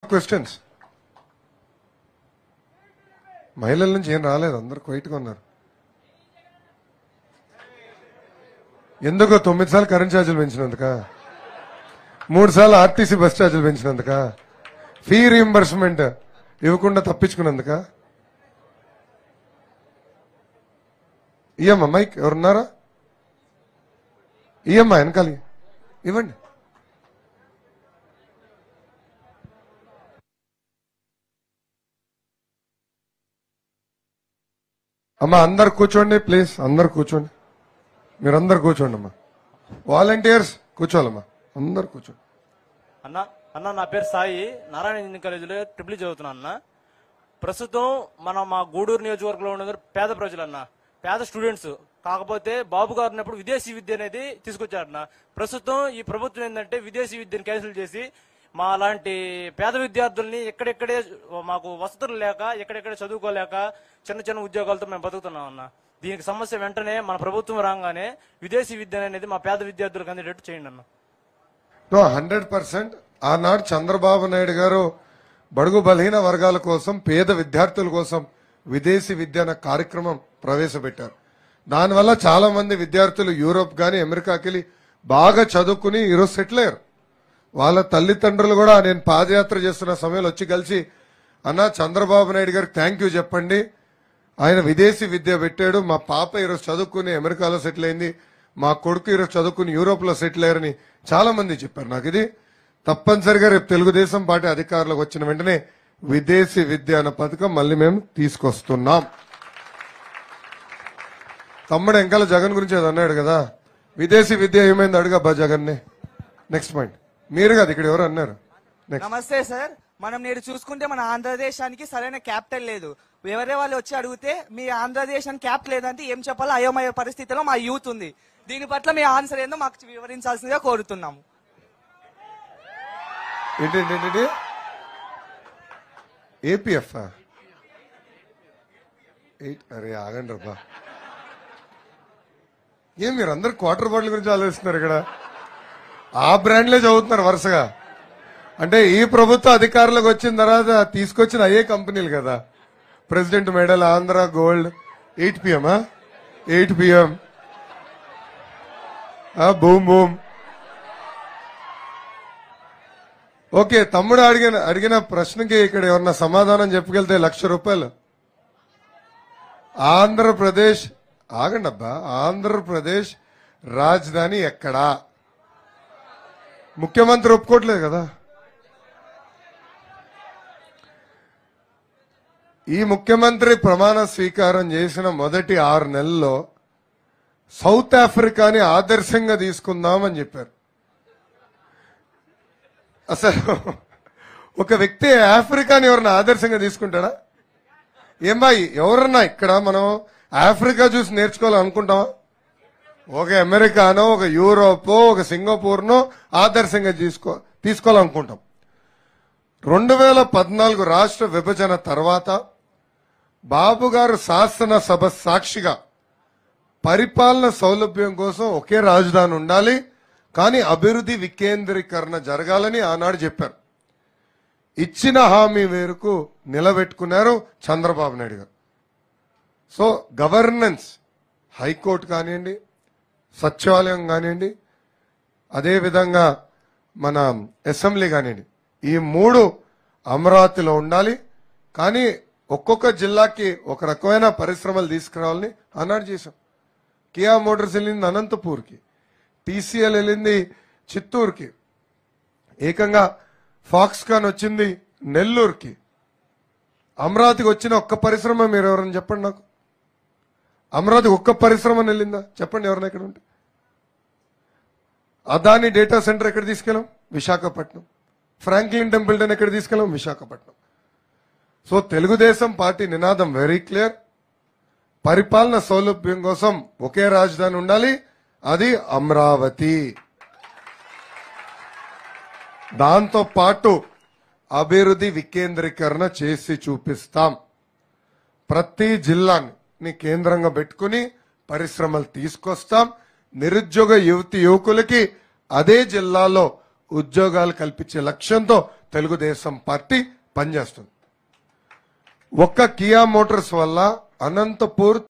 questions మహిళల నుంచి ఏం రాలేదు అందరు క్వైట్గా ఉన్నారు ఎందుకో తొమ్మిది సార్లు కరెంట్ ఛార్జీలు పెంచినందుక మూడు సార్లు ఆర్టీసీ బస్ ఛార్జీలు పెంచినందుక ఫీ రీఎంబర్స్మెంట్ ఇవ్వకుండా తప్పించుకున్నందుక ఇయ్యమ్మా మైక్ ఎవరున్నారా ఇయ్యమ్మా వెనకాలి ఇవ్వండి అమ్మా అందరు కూర్చోండి ప్లీజ్ అందరు కూర్చోండి మీరందరు కూర్చోండి అమ్మా వాలంటీర్స్ కూర్చోవాలమ్మా అందరు కూర్చోండి అన్న అన్న నా పేరు సాయి నారాయణ ఇంజనీరింగ్ కాలేజీలో ట్రిపుల్ ఈ చదువుతున్నా అన్న ప్రస్తుతం మనం మా గూడూరు నియోజకవర్గంలో ఉన్న పేద ప్రజలు అన్న పేద స్టూడెంట్స్ కాకపోతే బాబు గారు ఉన్నప్పుడు విదేశీ విద్య అనేది తీసుకొచ్చారన్న ప్రస్తుతం ఈ ప్రభుత్వం ఏంటంటే విదేశీ విద్యను క్యాన్సిల్ చేసి మా లాంటి పేద విద్యార్థుల్ని ఎక్కడెక్కడే మాకు వసతులు లేక ఎక్కడెక్కడే చదువుకోలేక చిన్న చిన్న ఉద్యోగాలతో మేము బతుకుతున్నాం అన్న దీనికి సమస్య వెంటనే మన ప్రభుత్వం రాగానే విదేశీ విద్య అనేది మా పేద విద్యార్థులకు అందేటట్టు చేయండి అన్న నో హండ్రెడ్ పర్సెంట్ ఆనాడు చంద్రబాబు నాయుడు గారు బడుగు బలహీన వర్గాల కోసం పేద విద్యార్థుల కోసం విదేశీ విద్య అనే కార్యక్రమం ప్రవేశపెట్టారు దానివల్ల చాలా మంది విద్యార్థులు యూరోప్ గాని అమెరికాకి వెళ్ళి బాగా చదువుకుని ఈరోజు సెటిల్ అయ్యారు వాళ్ళ తల్లిదండ్రులు కూడా నేను పాదయాత్ర చేస్తున్న సమయంలో వచ్చి కలిసి అన్న చంద్రబాబు నాయుడు గారికి థ్యాంక్ యూ చెప్పండి ఆయన విదేశీ విద్య పెట్టాడు మా పాప ఈరోజు చదువుకుని అమెరికాలో సెటిల్ అయింది మా కొడుకు ఈరోజు చదువుకుని యూరోప్ లో సెటిల్ అయ్యారని చాలా మంది చెప్పారు నాకు ఇది తప్పనిసరిగా రేపు తెలుగుదేశం పార్టీ అధికారంలోకి వచ్చిన వెంటనే విదేశీ విద్య అన్న పథకం మళ్ళీ మేము తీసుకొస్తున్నాం తమ్ముడు వెంకాల జగన్ గురించి అది అన్నాడు కదా విదేశీ విద్య ఏమైంది అడుగబ్బా జగన్ని నెక్స్ట్ పాయింట్ మీరు కదా ఇక్కడ ఎవరు అన్నారు నెక్స్ట్ నమస్తే సార్ మనం నేడు చూసుకుంటే మన ఆంధ్రదేశానికి సరైన క్యాపిటల్ లేదు వేరే వాళ్ళు వచ్చి అడిగితే మీ ఆంధ్రదేశానికి క్యాప్ లేదంటే ఏం చెప్పాలో అయోమయ పరిస్థితిలో మా యూత్ ఉంది దీని పట్ల మీ ఆన్సర్ ఏందో మాకు వివరించాల్సిందిగా కోరుతున్నాము ఏంటి ఏంటి, ఏంటి ఏపీఎఫ్ ఎయిట్ అరే ఆగండి రబ్బా ఏం మీరు అందరు క్వార్టర్ బాటిల్ గురించి ఆలోచిస్తున్నారు ఇక్కడ ఆ బ్రాండ్లే చదువుతున్నారు వరుసగా అంటే ఈ ప్రభుత్వ అధికారులకు వచ్చిన తర్వాత తీసుకొచ్చిన అయ్యే కంపెనీలు కదా president medal Andhra gold eight PM eight PM boom boom okay తమ్ముడు అడిగిన అడిగిన ప్రశ్నకి ఇక్కడ ఎవరన్నా సమాధానం చెప్పుకెళ్తే లక్ష రూపాయలు ఆంధ్రప్రదేశ్ ఆగండి అబ్బా ఆంధ్రప్రదేశ్ రాజధాని ఎక్కడా ముఖ్యమంత్రి ఒప్పుకోవట్లేదు కదా ఈ ముఖ్యమంత్రి ప్రమాణ స్వీకారం చేసిన మొదటి ఆరు నెలల్లో సౌత్ ఆఫ్రికాని ఆదర్శంగా తీసుకుందామని చెప్పారు అసలు ఒక వ్యక్తి ఆఫ్రికాని ఎవరన్నా ఆదర్శంగా తీసుకుంటాడా ఏమ్మా ఎవరన్నా ఇక్కడ మనం ఆఫ్రికా చూసి నేర్చుకోవాలనుకుంటామా ఒక అమెరికానో ఒక యూరోపో ఒక సింగపూర్నో ఆదర్శంగా తీసుకో తీసుకోవాలనుకుంటాం రెండు వేల పద్నాలుగు రాష్ట్ర విభజన తర్వాత బాబు గారు శాసనసభ సాక్షిగా పరిపాలన సౌలభ్యం కోసం ఒకే రాజధాని ఉండాలి కానీ అభివృద్ధి వికేంద్రీకరణ జరగాలని ఆనాడు చెప్పారు ఇచ్చిన హామీ మేరకు నిలబెట్టుకున్నారు చంద్రబాబు నాయుడు గారు సో గవర్నెన్స్ హైకోర్టు కానివ్వండి సచివాలయం కానివ్వండి అదేవిధంగా మన అసెంబ్లీ కానివ్వండి ఈ మూడు అమరావతిలో ఉండాలి కానీ ఒక్కొక్క జిల్లాకి ఒక రకమైన పరిశ్రమలు తీసుకురావాలని ఆనాడు చేశాం కియా మోటార్స్ వెళ్ళింది అనంతపూర్కి టీసీఎల్ వెళ్ళింది చిత్తూరుకి ఏకంగా ఫాక్స్కాన్ వచ్చింది నెల్లూరుకి అమరావతికి వచ్చిన ఒక్క పరిశ్రమ మీరు ఎవరైనా చెప్పండి నాకు అమరావతి ఒక్క పరిశ్రమ వెళ్ళిందా చెప్పండి ఎవరైనా ఇక్కడ ఉంటే అదాని డేటా సెంటర్ ఎక్కడ తీసుకెళ్ళాం విశాఖపట్నం ఫ్రాంక్లిన్ టెంపుల్టన్ ఎక్కడ తీసుకెళ్ళాం విశాఖపట్నం సో తెలుగుదేశం పార్టీ నినాదం వెరీ క్లియర్ పరిపాలన సౌలభ్యం కోసం ఒకే రాజధాని ఉండాలి అది అమరావతి దాంతో పాటు అభివృద్ధి వికేంద్రీకరణ చేసి చూపిస్తాం ప్రతి జిల్లాని కేంద్రంగా పెట్టుకుని పరిశ్రమలు తీసుకొస్తాం నిరుద్యోగ యువతి యువకులకి అదే జిల్లాలో ఉద్యోగాలు కల్పించే లక్ష్యంతో తెలుగుదేశం పార్టీ పనిచేస్తుంది ఒక్క కియా మోటార్స్ వల్ల అనంతపూర్